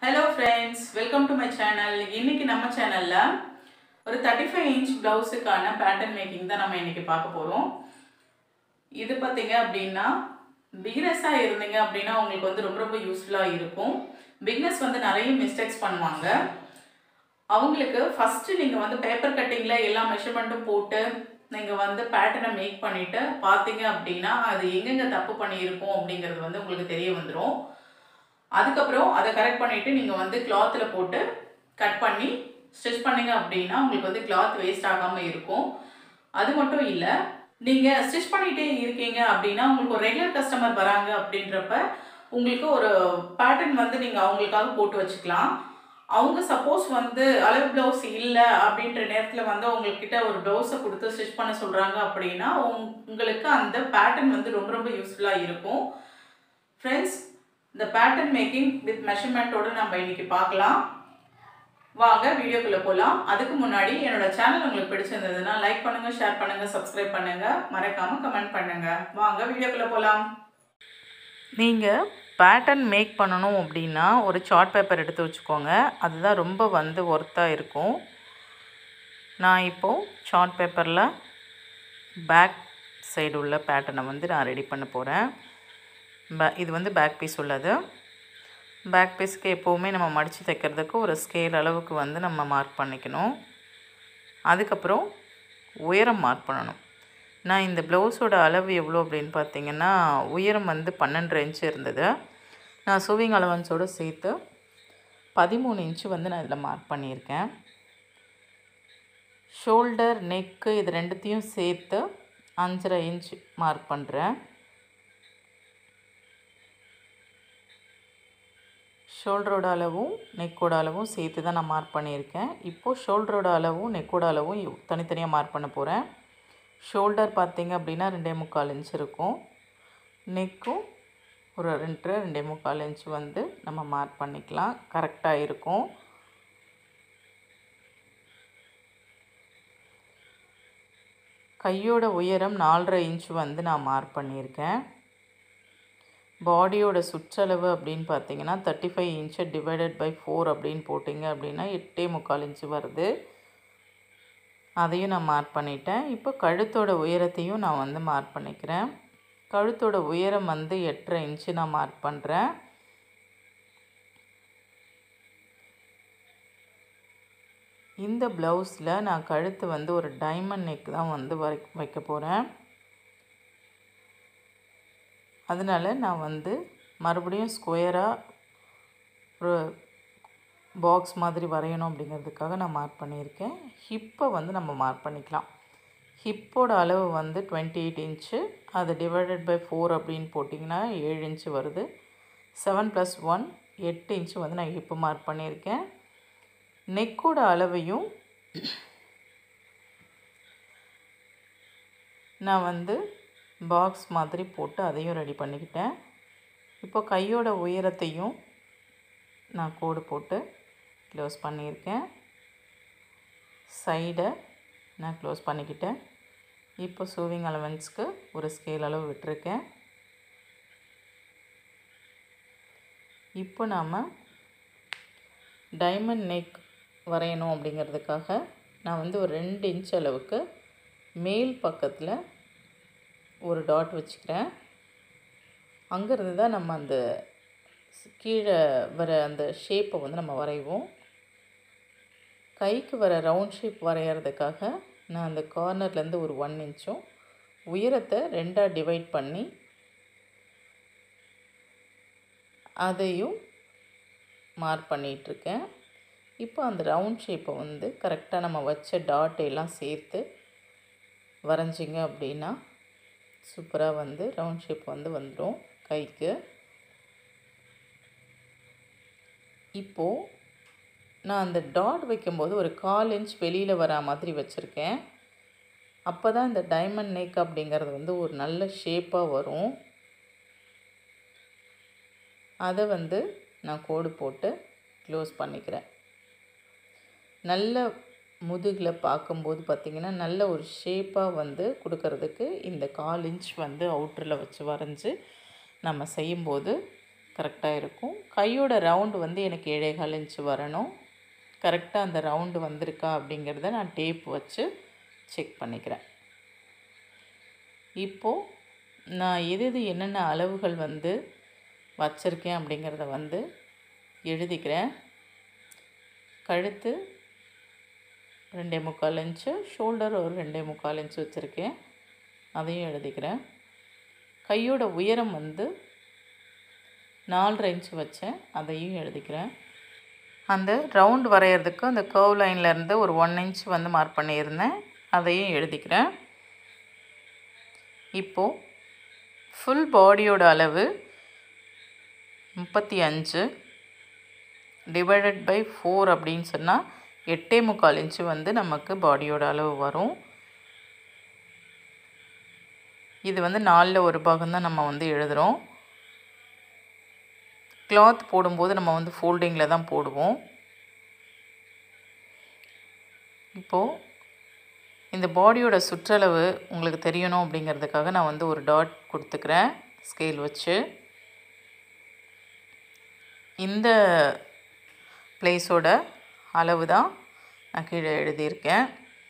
hello friends welcome to my channel இன்னைக்கு நம்ம சேனலில் ஒரு தேர்ட்டி ஃபைவ் இன்ச் ப்ளவுஸுக்கான பேட்டர்ன் மேக்கிங் தான் நம்ம இன்னைக்கு பார்க்க போகிறோம் இது பார்த்தீங்க அப்படின்னா பிகினஸாக இருந்தீங்க அப்படின்னா உங்களுக்கு வந்து ரொம்ப ரொம்ப யூஸ்ஃபுல்லாக இருக்கும் பிகினஸ் வந்து நிறைய மிஸ்டேக்ஸ் பண்ணுவாங்க அவங்களுக்கு ஃபஸ்ட்டு நீங்கள் வந்து பேப்பர் கட்டிங்கில் எல்லா மெஷர்மெண்ட்டும் போட்டு நீங்கள் வந்து பேட்டர்னை மேக் பண்ணிவிட்டு பார்த்தீங்க அப்படின்னா அது எங்கெங்கே தப்பு பண்ணியிருக்கோம் அப்படிங்கிறது வந்து உங்களுக்கு தெரிய வந்துடும் அதுக்கப்புறம் அதை கரெக்ட் பண்ணிவிட்டு நீங்கள் வந்து கிளாத்தில் போட்டு கட் பண்ணி ஸ்டிச் பண்ணீங்க அப்படின்னா உங்களுக்கு வந்து கிளாத் வேஸ்ட் ஆகாமல் இருக்கும் அது மட்டும் இல்லை நீங்கள் ஸ்டிச் பண்ணிகிட்டே இருக்கீங்க அப்படின்னா உங்களுக்கு ஒரு ரெகுலர் கஸ்டமர் வராங்க அப்படின்றப்ப உங்களுக்கு ஒரு பேட்டர்ன் வந்து நீங்கள் அவங்களுக்காக போட்டு வச்சுக்கலாம் அவங்க சப்போஸ் வந்து அளவு ப்ளவுஸ் இல்லை அப்படின்ற நேரத்தில் வந்து உங்கள்கிட்ட ஒரு ப்ளவுஸை கொடுத்து ஸ்டிச் பண்ண சொல்கிறாங்க அப்படின்னா உங்- உங்களுக்கு அந்த பேட்டர்ன் வந்து ரொம்ப ரொம்ப யூஸ்ஃபுல்லாக இருக்கும் ஃப்ரெண்ட்ஸ் இந்த பேட்டர்ன் மேக்கிங் வித் மெஷர்மெண்ட்டோட நம்ம இன்னைக்கு பார்க்கலாம் வாங்க வீடியோக்குள்ளே போகலாம் அதுக்கு முன்னாடி என்னோட சேனல் உங்களுக்கு பிடிச்சிருந்ததுன்னா லைக் பண்ணுங்கள் ஷேர் பண்ணுங்கள் சப்ஸ்கிரைப் பண்ணுங்கள் மறக்காமல் கமெண்ட் பண்ணுங்கள் வாங்க வீடியோக்குள்ளே போகலாம் நீங்கள் பேட்டர்ன் மேக் பண்ணணும் அப்படின்னா ஒரு சார்ட் பேப்பர் எடுத்து வச்சுக்கோங்க அதுதான் ரொம்ப வந்து ஒர்த்தாக இருக்கும் நான் இப்போது சார்ட் பேப்பரில் பேக் சைடு உள்ள பேட்டர்னை வந்து நான் ரெடி பண்ண போகிறேன் பே இது வந்து பேக் பீஸ் உள்ளது பேக் பீஸ்க்கு எப்போவுமே நம்ம மடித்து தைக்கிறதுக்கு ஒரு ஸ்கேல் அளவுக்கு வந்து நம்ம மார்க் பண்ணிக்கணும் அதுக்கப்புறம் உயரம் மார்க் பண்ணணும் நான் இந்த ப்ளவுஸோட அளவு எவ்வளோ அப்படின்னு பார்த்தீங்கன்னா உயரம் வந்து பன்னெண்டு இன்ச்சு இருந்தது நான் சூவிங் அலவன்ஸோடு சேர்த்து பதிமூணு இன்ச்சு வந்து நான் இதில் மார்க் பண்ணியிருக்கேன் ஷோல்டர் நெக்கு இது ரெண்டுத்தையும் சேர்த்து அஞ்சரை இன்ச் மார்க் பண்ணுறேன் ஷோல்டரோட அளவும் நெக்கோட அளவும் சேர்த்து தான் நான் மார்க் பண்ணியிருக்கேன் இப்போது ஷோல்டரோட அளவும் நெக்கோட அளவும் இவ்- தனித்தனியாக மார்க் பண்ண போகிறேன் ஷோல்டர் பார்த்தீங்க அப்படின்னா ரெண்டே முக்கால் இன்ச் இருக்கும் நெக்கும் ஒரு ரெண்டு ரெண்டே முக்கால் இன்ச் வந்து நம்ம மார்க் பண்ணிக்கலாம் கரெக்டாக இருக்கும் கையோட உயரம் நாலரை இன்ச் வந்து நான் மார்க் பண்ணியிருக்கேன் பாடியோட சுற்றளவு அப்படின்னு பார்த்தீங்கன்னா தேர்ட்டி ஃபைவ் இன்ச்சை டிவைடட் பை ஃபோர் அப்படின்னு போட்டிங்க அப்படின்னா எட்டே முக்கால் இன்ச்சு வருது அதையும் நான் மார்க் பண்ணிட்டேன் இப்போ கழுத்தோட உயரத்தையும் நான் வந்து மார்க் பண்ணிக்கிறேன் கழுத்தோட உயரம் வந்து எட்டரை இன்ச்சு நான் மார்க் பண்ணுறேன் இந்த ப்ளவுஸில் நான் கழுத்து வந்து ஒரு டைமண்ட் நெக் தான் வந்து வை வைக்க போகிறேன் அதனால் நான் வந்து மறுபடியும் ஸ்கொயராக ஒரு பாக்ஸ் மாதிரி வரையணும் அப்படிங்கிறதுக்காக நான் மார்க் பண்ணியிருக்கேன் ஹிப்பை வந்து நம்ம மார்க் பண்ணிக்கலாம் ஹிப்போட அளவு வந்து டுவெண்ட்டி எயிட் இன்ச்சு அது டிவைடட் பை ஃபோர் அப்படின்னு போட்டிங்கன்னா ஏழு இன்ச்சு வருது செவன் ப்ளஸ் ஒன் எட்டு இன்ச்சு வந்து நான் ஹிப்பு மார்க் பண்ணியிருக்கேன் நெக்கோட அளவையும் நான் வந்து பாக்ஸ் மாதிரி போட்டு அதையும் ரெடி பண்ணிக்கிட்டேன் இப்போ கையோட உயரத்தையும் நான் கோடு போட்டு க்ளோஸ் பண்ணியிருக்கேன் சைடை நான் க்ளோஸ் பண்ணிக்கிட்டேன் இப்போ சூவிங் அலவன்ஸ்க்கு ஒரு ஸ்கேல் அளவு விட்டுருக்கேன் இப்போ நாம் டைமண்ட் நெக் வரையணும் அப்படிங்கிறதுக்காக நான் வந்து ஒரு ரெண்டு இன்ச் அளவுக்கு மேல் பக்கத்தில் ஒரு டாட் வச்சுக்கிறேன் அங்கேருந்து தான் நம்ம அந்த ஸ்- கீழே வர அந்த ஷேப்பை வந்து நம்ம வரைவோம் கைக்கு வர ரவுண்ட் ஷேப் வரைகிறதுக்காக நான் அந்த கார்னர்லேருந்து ஒரு ஒன் இன்ச்சும் உயரத்தை ரெண்டாக டிவைட் பண்ணி அதையும் மார்க் பண்ணிகிட்ருக்கேன் இப்போ அந்த ரவுண்ட் ஷேப்பை வந்து கரெக்டாக நம்ம வச்ச டாட் எல்லாம் சேர்த்து வரைஞ்சிங்க அப்படின்னா சூப்பராக வந்து ரவுண்ட் ஷேப் வந்து வந்துடும் கைக்கு இப்போது நான் அந்த டாட் வைக்கும்போது ஒரு கால் இன்ச் வெளியில் வரா மாதிரி வச்சுருக்கேன் அப்போ தான் இந்த டைமண்ட் நெக் அப்படிங்கிறது வந்து ஒரு நல்ல ஷேப்பாக வரும் அதை வந்து நான் கோடு போட்டு க்ளோஸ் பண்ணிக்கிறேன் நல்ல முதுகில் பார்க்கும்போது பார்த்திங்கன்னா நல்ல ஒரு ஷேப்பாக வந்து கொடுக்கறதுக்கு இந்த கால் இன்ச் வந்து அவுட்டரில் வச்சு வரைஞ்சி நம்ம செய்யும்போது கரெக்டாக இருக்கும் கையோட ரவுண்டு வந்து எனக்கு ஏழேகால் இன்ச்சு வரணும் கரெக்டாக அந்த ரவுண்டு வந்திருக்கா அப்படிங்கிறத நான் டேப் வச்சு செக் பண்ணிக்கிறேன் இப்போது நான் எது எது என்னென்ன அளவுகள் வந்து வச்சுருக்கேன் அப்படிங்கிறத வந்து எழுதிக்கிறேன் கழுத்து ரெண்டே முக்கால் இன்ச்சு ஷோல்டர் ஒரு ரெண்டே முக்கால் இன்ச்சு வச்சுருக்கேன் அதையும் எழுதிக்கிறேன் கையோட உயரம் வந்து நாலரை இன்ச்சு வச்சேன் அதையும் எழுதிக்கிறேன் அந்த ரவுண்ட் வரைகிறதுக்கு அந்த கர்வ் லைன்லேருந்து ஒரு ஒன் இன்ச் வந்து மார்க் பண்ணியிருந்தேன் அதையும் எழுதிக்கிறேன் இப்போது ஃபுல் பாடியோட அளவு முப்பத்தி அஞ்சு டிவைடட் பை ஃபோர் அப்படின்னு சொன்னால் எட்டே முக்கால் இன்ச்சு வந்து நமக்கு பாடியோட அளவு வரும் இது வந்து நாலில் ஒரு பாகம் தான் நம்ம வந்து எழுதுகிறோம் கிளாத் போடும்போது நம்ம வந்து ஃபோல்டிங்கில் தான் போடுவோம் இப்போது இந்த பாடியோட சுற்றளவு உங்களுக்கு தெரியணும் அப்படிங்கிறதுக்காக நான் வந்து ஒரு டாட் கொடுத்துக்கிறேன் ஸ்கேல் வச்சு இந்த பிளேஸோட அளவு தான் நான் கீழே எழுதியிருக்கேன்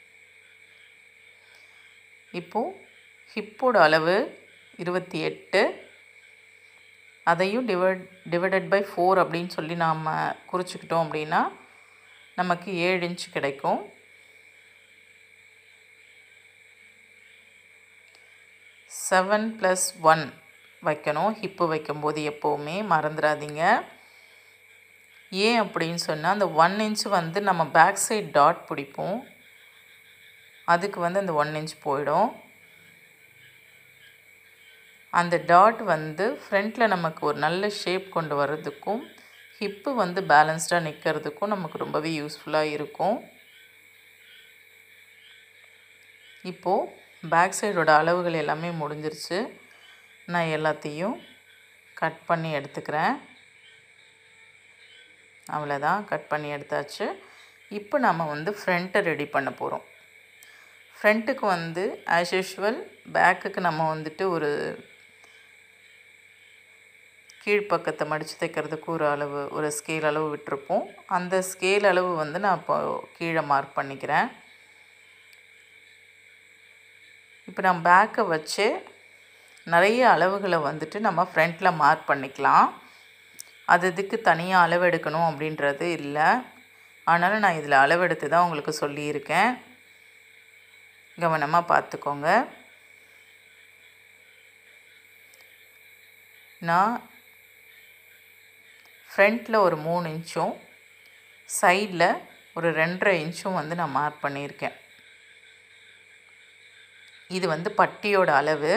இப்போது ஹிப்போட அளவு இருபத்தி எட்டு அதையும் டிவைட் டிவைடட் பை ஃபோர் அப்படின்னு சொல்லி நாம் குறிச்சிக்கிட்டோம் அப்படின்னா நமக்கு ஏழு இன்ச் கிடைக்கும் செவன் ப்ளஸ் ஒன் வைக்கணும் ஹிப்பு வைக்கும்போது எப்போவுமே மறந்துடாதீங்க ஏன் அப்படின்னு சொன்னால் அந்த ஒன் இன்ச் வந்து நம்ம பேக் சைட் டாட் பிடிப்போம் அதுக்கு வந்து அந்த ஒன் இன்ச் போயிடும் அந்த டாட் வந்து ஃப்ரண்ட்டில் நமக்கு ஒரு நல்ல ஷேப் கொண்டு வர்றதுக்கும் ஹிப்பு வந்து பேலன்ஸ்டாக நிற்கிறதுக்கும் நமக்கு ரொம்பவே யூஸ்ஃபுல்லாக இருக்கும் இப்போது பேக் சைடோட அளவுகள் எல்லாமே முடிஞ்சிருச்சு நான் எல்லாத்தையும் கட் பண்ணி எடுத்துக்கிறேன் அவ்வளோதான் கட் பண்ணி எடுத்தாச்சு இப்போ நம்ம வந்து ஃப்ரண்ட்டை ரெடி பண்ண போகிறோம் ஃப்ரண்ட்டுக்கு வந்து ஆஸ் யூஷுவல் பேக்குக்கு நம்ம வந்துட்டு ஒரு கீழ்ப்பக்கத்தை மடித்து தைக்கிறதுக்கு ஒரு அளவு ஒரு ஸ்கேல் அளவு விட்டுருப்போம் அந்த ஸ்கேல் அளவு வந்து நான் இப்போ கீழே மார்க் பண்ணிக்கிறேன் இப்போ நான் பேக்கை வச்சு நிறைய அளவுகளை வந்துட்டு நம்ம ஃப்ரண்ட்டில் மார்க் பண்ணிக்கலாம் அது இதுக்கு தனியாக அளவெடுக்கணும் அப்படின்றது இல்லை அதனால் நான் இதில் அளவெடுத்து தான் உங்களுக்கு சொல்லியிருக்கேன் கவனமாக பார்த்துக்கோங்க நான் ஃப்ரண்ட்டில் ஒரு மூணு இன்ச்சும் சைடில் ஒரு ரெண்டரை இன்ச்சும் வந்து நான் மார்க் பண்ணியிருக்கேன் இது வந்து பட்டியோட அளவு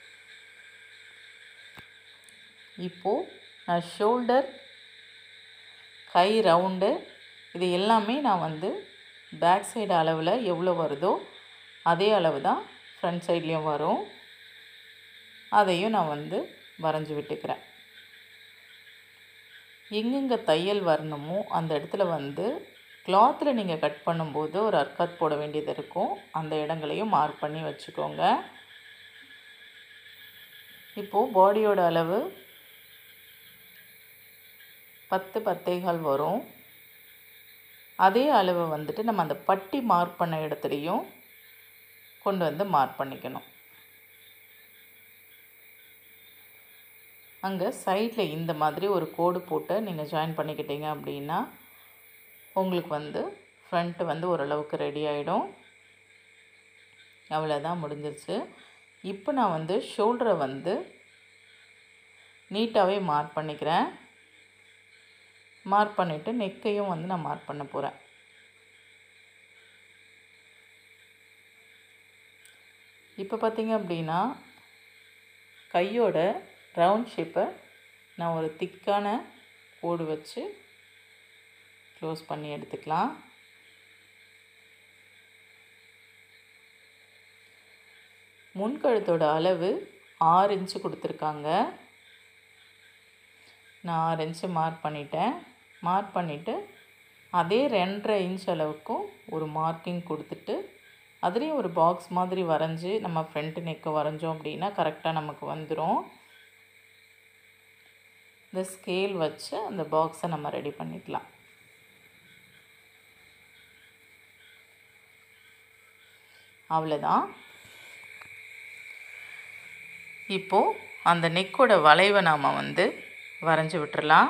இப்போது நான் ஷோல்டர் கை ரவுண்டு இது எல்லாமே நான் வந்து பேக் சைடு அளவில் எவ்வளோ வருதோ அதே அளவு தான் ஃப்ரண்ட் சைட்லேயும் வரும் அதையும் நான் வந்து வரைஞ்சி விட்டுக்கிறேன் எங்கெங்கே தையல் வரணுமோ அந்த இடத்துல வந்து கிளாத்தில் நீங்கள் கட் பண்ணும்போது ஒரு அர்க்காத் போட வேண்டியது இருக்கும் அந்த இடங்களையும் மார்க் பண்ணி வச்சுக்கோங்க இப்போது பாடியோட அளவு பத்து பத்தேகால் வரும் அதே அளவு வந்துட்டு நம்ம அந்த பட்டி மார்க் பண்ண இடத்துலையும் கொண்டு வந்து மார்க் பண்ணிக்கணும் அங்கே சைடில் இந்த மாதிரி ஒரு கோடு போட்டு நீங்கள் ஜாயின் பண்ணிக்கிட்டீங்க அப்படின்னா உங்களுக்கு வந்து ஃப்ரண்ட்டு வந்து ஓரளவுக்கு ரெடி ஆகிடும் அவ்வளோதான் முடிஞ்சிருச்சு இப்போ நான் வந்து ஷோல்டரை வந்து நீட்டாகவே மார்க் பண்ணிக்கிறேன் மார்க் பண்ணிவிட்டு நெக்கையும் வந்து நான் மார்க் பண்ண போகிறேன் இப்போ பார்த்தீங்க அப்படின்னா கையோட ரவுண்ட் ஷேப்பை நான் ஒரு திக்கான கோடு வச்சு க்ளோஸ் பண்ணி எடுத்துக்கலாம் முன்கழுத்தோட அளவு ஆறு இன்ச்சு கொடுத்துருக்காங்க நான் ஆறு இன்ச்சு மார்க் பண்ணிட்டேன் மார்க் பண்ணிவிட்டு அதே ரெண்டரை இன்ச் அளவுக்கும் ஒரு மார்க்கிங் கொடுத்துட்டு அதுலேயும் ஒரு பாக்ஸ் மாதிரி வரைஞ்சி நம்ம ஃப்ரண்ட் நெக்கை வரைஞ்சோம் அப்படின்னா கரெக்டாக நமக்கு வந்துடும் இந்த ஸ்கேல் வச்சு அந்த பாக்ஸை நம்ம ரெடி பண்ணிக்கலாம் அவ்வளோதான் இப்போது அந்த நெக்கோட வளைவை நாம் வந்து வரைஞ்சி விட்டுறலாம்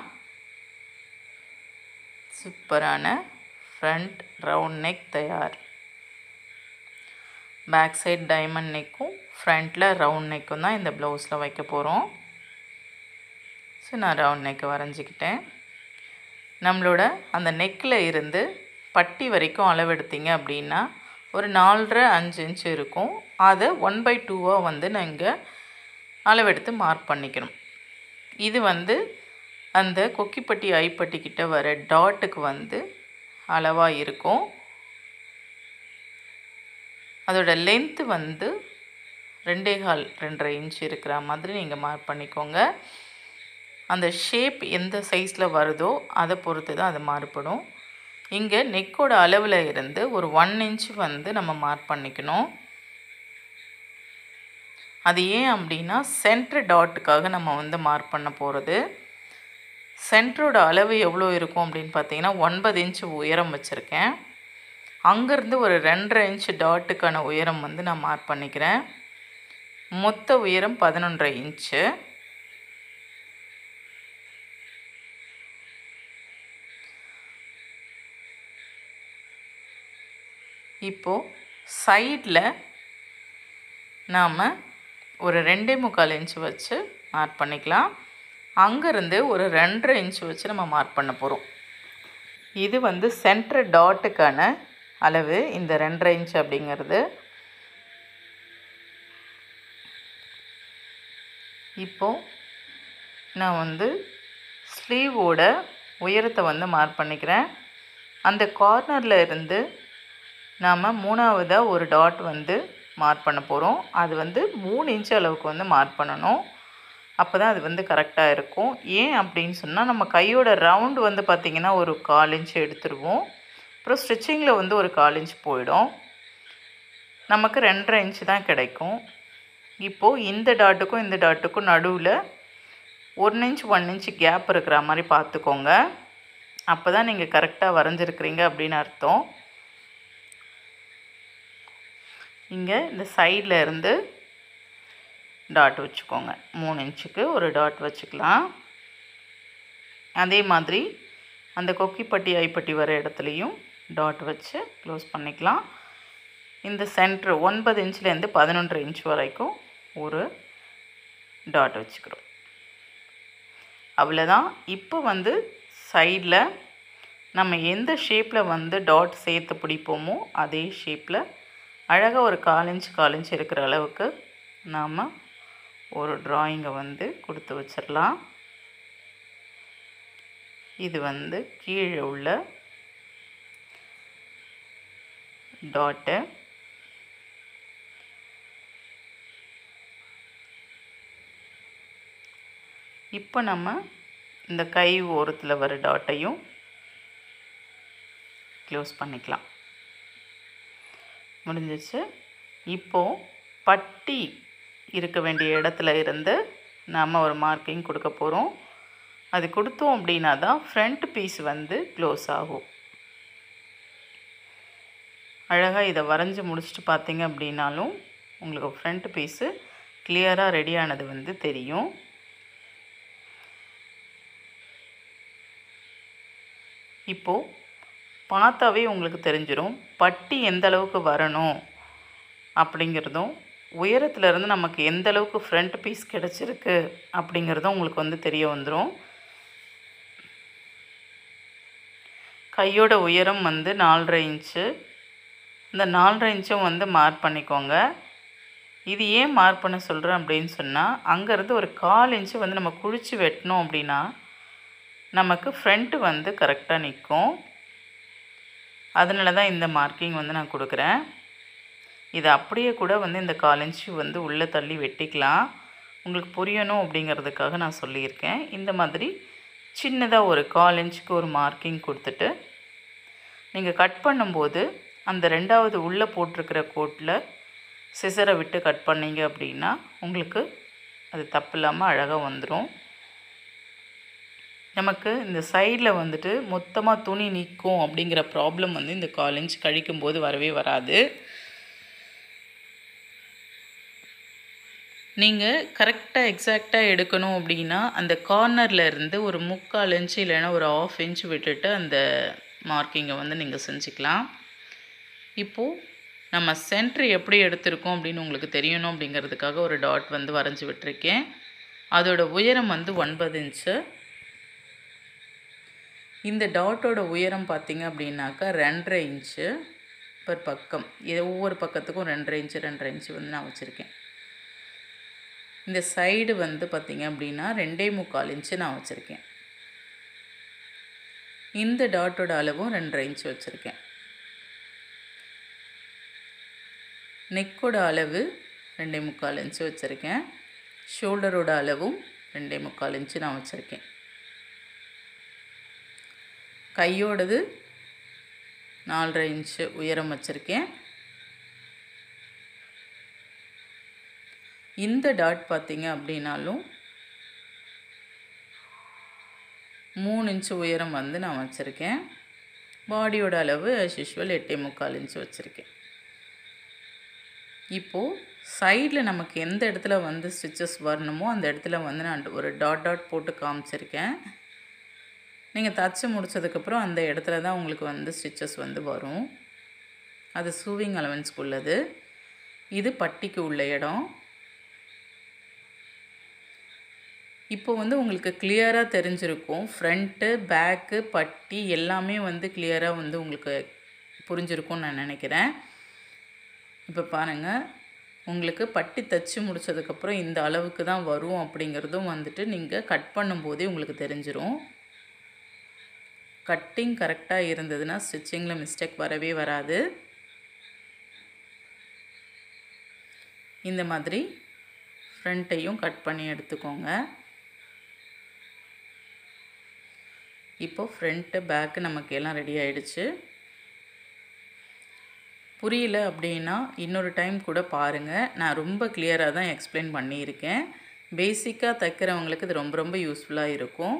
சூப்பரான ஃப்ரண்ட் ரவுண்ட் நெக் தயார் பேக் சைட் டைமண்ட் நெக்கும் ஃப்ரண்ட்டில் ரவுண்ட் நெக்கும் தான் இந்த ப்ளவுஸில் வைக்க போகிறோம் ஸோ நான் ரவுண்ட் நெக்கு வரைஞ்சிக்கிட்டேன் நம்மளோட அந்த நெக்கில் இருந்து பட்டி வரைக்கும் அளவெடுத்தீங்க அப்படின்னா ஒரு நாலரை அஞ்சு இன்ச்சு இருக்கும் அதை ஒன் பை டூவாக வந்து நீங்கள் அளவெடுத்து மார்க் பண்ணிக்கணும் இது வந்து அந்த கொக்கிப்பட்டி ஐப்பட்டி கிட்ட வர டாட்டுக்கு வந்து அளவாக இருக்கும் அதோட லென்த்து வந்து ரெண்டே கால் ரெண்டரை இன்ச் இருக்கிற மாதிரி நீங்கள் மார்க் பண்ணிக்கோங்க அந்த ஷேப் எந்த சைஸில் வருதோ அதை பொறுத்து தான் அது மாறுபடும் இங்கே நெக்கோட அளவில் இருந்து ஒரு ஒன் இன்ச் வந்து நம்ம மார்க் பண்ணிக்கணும் அது ஏன் அப்படின்னா சென்டர் டாட்டுக்காக நம்ம வந்து மார்க் பண்ண போகிறது சென்டரோட அளவு எவ்வளோ இருக்கும் அப்படின்னு பார்த்தீங்கன்னா ஒன்பது இன்ச்சு உயரம் வச்சுருக்கேன் அங்கேருந்து ஒரு ரெண்டரை இன்ச்சு டாட்டுக்கான உயரம் வந்து நான் மார்க் பண்ணிக்கிறேன் மொத்த உயரம் பதினொன்றரை இன்ச்சு இப்போது சைடில் நாம் ஒரு ரெண்டே முக்கால் இன்ச்சு வச்சு மார்க் பண்ணிக்கலாம் அங்கேருந்து ஒரு ரெண்டரை இன்ச்சு வச்சு நம்ம மார்க் பண்ண போகிறோம் இது வந்து சென்டர் டாட்டுக்கான அளவு இந்த ரெண்டரை இன்ச் அப்படிங்கிறது இப்போது நான் வந்து ஸ்லீவோட உயரத்தை வந்து மார்க் பண்ணிக்கிறேன் அந்த கார்னரில் இருந்து நாம் மூணாவதாக ஒரு டாட் வந்து மார்க் பண்ண போகிறோம் அது வந்து மூணு இன்ச் அளவுக்கு வந்து மார்க் பண்ணணும் அப்போ தான் அது வந்து கரெக்டாக இருக்கும் ஏன் அப்படின்னு சொன்னால் நம்ம கையோட ரவுண்டு வந்து பார்த்திங்கன்னா ஒரு கால் இன்ச் எடுத்துருவோம் அப்புறம் ஸ்டிச்சிங்கில் வந்து ஒரு கால் இன்ச் போயிடும் நமக்கு ரெண்டரை இன்ச் தான் கிடைக்கும் இப்போது இந்த டாட்டுக்கும் இந்த டாட்டுக்கும் நடுவில் one inch one inch gap இருக்கிற மாதிரி பார்த்துக்கோங்க அப்போ தான் நீங்கள் கரெக்டாக வரைஞ்சிருக்கிறீங்க அப்படின்னு அர்த்தம் இங்கே இந்த சைடில் இருந்து டாட் வச்சுக்கோங்க மூணு இன்ச்சுக்கு ஒரு டாட் வச்சுக்கலாம் அதே மாதிரி அந்த கொக்கிப்பட்டி ஐப்பட்டி வர இடத்துலையும் டாட் வச்சு க்ளோஸ் பண்ணிக்கலாம் இந்த சென்ட்ரு ஒன்பது இன்ச்லேருந்து பதினொன்றரை இன்ச் வரைக்கும் ஒரு டாட் வச்சுக்கிறோம் அவ்வளோதான் இப்போ வந்து சைடில் நம்ம எந்த ஷேப்பில் வந்து டாட் சேர்த்து பிடிப்போமோ அதே ஷேப்பில் அழகாக ஒரு கால் இன்ச் கால் இன்ச் இருக்கிற அளவுக்கு நாம் ஒரு ட்ராயிங்கை வந்து கொடுத்து வச்சிடலாம் இது வந்து கீழே உள்ள டாட்டு இப்போ நம்ம இந்த கை ஓரத்தில் வர டாட்டையும் க்ளோஸ் பண்ணிக்கலாம் முடிஞ்சிச்சு இப்போது பட்டி இருக்க வேண்டிய இடத்துல இருந்து நாம் ஒரு மார்க்கிங் கொடுக்க போகிறோம் அது கொடுத்தோம் அப்படின்னா தான் ஃப்ரண்ட் பீஸ் வந்து க்ளோஸ் ஆகும் அழகாக இதை வரைஞ்சி முடிச்சுட்டு பார்த்தீங்க அப்படின்னாலும் உங்களுக்கு ஃப்ரண்ட் பீஸு கிளியராக ரெடியானது வந்து தெரியும் இப்போது பார்த்தாவே உங்களுக்கு தெரிஞ்சிடும் பட்டி எந்த அளவுக்கு வரணும் அப்படிங்கிறதும் உயரத்துலேருந்து நமக்கு எந்த அளவுக்கு ஃப்ரண்ட் பீஸ் கிடச்சிருக்கு அப்படிங்கிறதும் உங்களுக்கு வந்து தெரிய வந்துடும் கையோட உயரம் வந்து நாலரை இன்ச்சு இந்த நாலரை இன்ச்சும் வந்து மார்க் பண்ணிக்கோங்க இது ஏன் மார்க் பண்ண சொல்கிறேன் அப்படின்னு சொன்னால் அங்கேருந்து ஒரு கால் இன்ச்சு வந்து நம்ம குழிச்சு வெட்டினோம் அப்படின்னா நமக்கு ஃப்ரண்ட்டு வந்து கரெக்டாக நிற்கும் அதனால தான் இந்த மார்க்கிங் வந்து நான் கொடுக்குறேன் இது அப்படியே கூட வந்து இந்த கால் இன்ச்சு வந்து உள்ளே தள்ளி வெட்டிக்கலாம் உங்களுக்கு புரியணும் அப்படிங்கிறதுக்காக நான் சொல்லியிருக்கேன் இந்த மாதிரி சின்னதாக ஒரு கால் இன்ச்சுக்கு ஒரு மார்க்கிங் கொடுத்துட்டு நீங்கள் கட் பண்ணும்போது அந்த ரெண்டாவது உள்ளே போட்டிருக்கிற கோட்டில் சிசரை விட்டு கட் பண்ணீங்க அப்படின்னா உங்களுக்கு அது தப்பு இல்லாமல் அழகாக வந்துடும் நமக்கு இந்த சைடில் வந்துட்டு மொத்தமாக துணி நிற்கும் அப்படிங்கிற ப்ராப்ளம் வந்து இந்த கால் இன்ச் கழிக்கும்போது வரவே வராது நீங்கள் கரெக்டாக எக்ஸாக்டாக எடுக்கணும் அப்படின்னா அந்த கார்னரில் இருந்து ஒரு முக்கால் இன்ச் இல்லைன்னா ஒரு ஆஃப் இன்ச் விட்டுட்டு அந்த மார்க்கிங்கை வந்து நீங்கள் செஞ்சுக்கலாம் இப்போது நம்ம சென்ட்ரு எப்படி எடுத்திருக்கோம் அப்படின்னு உங்களுக்கு தெரியணும் அப்படிங்கிறதுக்காக ஒரு டாட் வந்து வரைஞ்சி விட்டுருக்கேன் அதோட உயரம் வந்து ஒன்பது இன்ச்சு இந்த டாட்டோட உயரம் பார்த்தீங்க அப்படின்னாக்கா ரெண்டரை இன்ச்சு பர் பக்கம் இது ஒவ்வொரு பக்கத்துக்கும் ரெண்டரை இன்ச்சு ரெண்டரை இன்ச்சு வந்து நான் வச்சுருக்கேன் இந்த சைடு வந்து பார்த்திங்க அப்படின்னா ரெண்டே முக்கால் இன்ச்சு நான் வச்சுருக்கேன் இந்த டாட்டோட அளவும் ரெண்டரை இன்ச்சு வச்சுருக்கேன் நெக்கோட அளவு ரெண்டே முக்கால் இன்ச்சு வச்சுருக்கேன் ஷோல்டரோட அளவும் ரெண்டே முக்கால் இன்ச்சு நான் வச்சுருக்கேன் கையோடது நாலரை இன்ச்சு உயரம் வச்சுருக்கேன் இந்த டாட் பார்த்தீங்க அப்படின்னாலும் மூணு இன்ச்சு உயரம் வந்து நான் வச்சுருக்கேன் பாடியோட அளவு as usual எட்டே முக்கால் இன்ச்சு வச்சுருக்கேன் இப்போது சைடில் நமக்கு எந்த இடத்துல வந்து ஸ்டிச்சஸ் வரணுமோ அந்த இடத்துல வந்து நான் ஒரு டாட் டாட் போட்டு காமிச்சிருக்கேன் நீங்கள் தச்சு முடிச்சதுக்கப்புறம் அந்த இடத்துல தான் உங்களுக்கு வந்து ஸ்டிச்சஸ் வந்து வரும் அது சூவிங் அலவன்ஸ்க்கு உள்ளது இது பட்டிக்கு உள்ள இடம் இப்போ வந்து உங்களுக்கு கிளியராக தெரிஞ்சிருக்கும் ஃப்ரண்ட்டு பேக்கு பட்டி எல்லாமே வந்து கிளியராக வந்து உங்களுக்கு புரிஞ்சிருக்கும்னு நான் நினைக்கிறேன் இப்போ பாருங்கள் உங்களுக்கு பட்டி தச்சு முடிச்சதுக்கப்புறம் இந்த அளவுக்கு தான் வரும் அப்படிங்கிறதும் வந்துட்டு நீங்கள் கட் பண்ணும்போதே உங்களுக்கு தெரிஞ்சிரும் கட்டிங் கரெக்டாக இருந்ததுன்னா ஸ்டிச்சிங்கில் மிஸ்டேக் வரவே வராது இந்த மாதிரி ஃப்ரண்ட்டையும் கட் பண்ணி எடுத்துக்கோங்க இப்போ ஃப்ரண்ட்டு பேக்கு நமக்கு எல்லாம் ரெடி ஆயிடுச்சு புரியல அப்படின்னா இன்னொரு டைம் கூட பாருங்கள் நான் ரொம்ப கிளியராக தான் எக்ஸ்பிளைன் பண்ணியிருக்கேன் பேசிக்காக தைக்கிறவங்களுக்கு இது ரொம்ப ரொம்ப யூஸ்ஃபுல்லாக இருக்கும்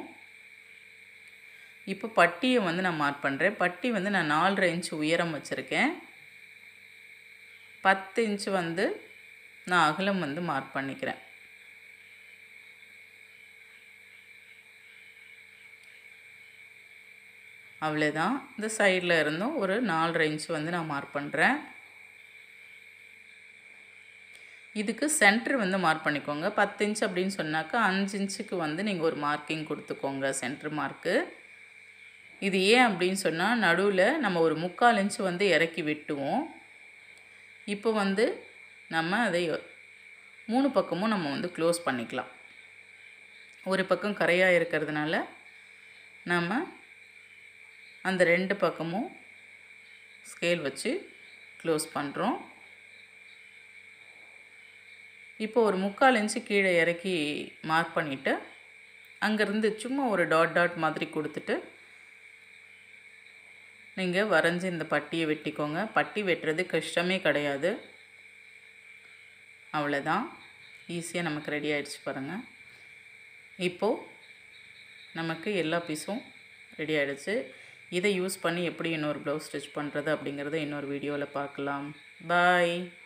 இப்போ பட்டியை வந்து நான் மார்க் பண்ணுறேன் பட்டி வந்து நான் நாலரை இன்ச் உயரம் வச்சுருக்கேன் பத்து இன்ச்சு வந்து நான் அகலம் வந்து மார்க் பண்ணிக்கிறேன் அவ்வளோதான் இந்த சைடில் இருந்தும் ஒரு நாலரை இன்ச் வந்து நான் மார்க் பண்ணுறேன் இதுக்கு சென்டர் வந்து மார்க் பண்ணிக்கோங்க பத்து இன்ச் அப்படின்னு சொன்னாக்கா அஞ்சு இன்ச்சுக்கு வந்து நீங்கள் ஒரு மார்க்கிங் கொடுத்துக்கோங்க சென்டர் மார்க்கு இது ஏன் அப்படின்னு சொன்னால் நடுவில் நம்ம ஒரு முக்கால் இன்ச்சு வந்து இறக்கி வெட்டுவோம் இப்போ வந்து நம்ம அதை மூணு பக்கமும் நம்ம வந்து க்ளோஸ் பண்ணிக்கலாம் ஒரு பக்கம் கரையாக இருக்கிறதுனால நம்ம அந்த ரெண்டு பக்கமும் ஸ்கேல் வச்சு க்ளோஸ் பண்ணுறோம் இப்போ ஒரு முக்கால் இன்ச்சு கீழே இறக்கி மார்க் பண்ணிவிட்டு அங்கேருந்து சும்மா ஒரு டாட் டாட் மாதிரி கொடுத்துட்டு நீங்கள் வரைஞ்சி இந்த பட்டியை வெட்டிக்கோங்க பட்டி வெட்டுறது கஷ்டமே கிடையாது அவ்வளோதான் ஈஸியாக நமக்கு ரெடி ஆகிடுச்சு பாருங்கள் இப்போது நமக்கு எல்லா பீஸும் ரெடி ஆகிடுச்சு இதை யூஸ் பண்ணி எப்படி இன்னொரு ப்ளவுஸ் ஸ்டிச் பண்ணுறது அப்படிங்கிறத இன்னொரு வீடியோவில் பார்க்கலாம் பாய்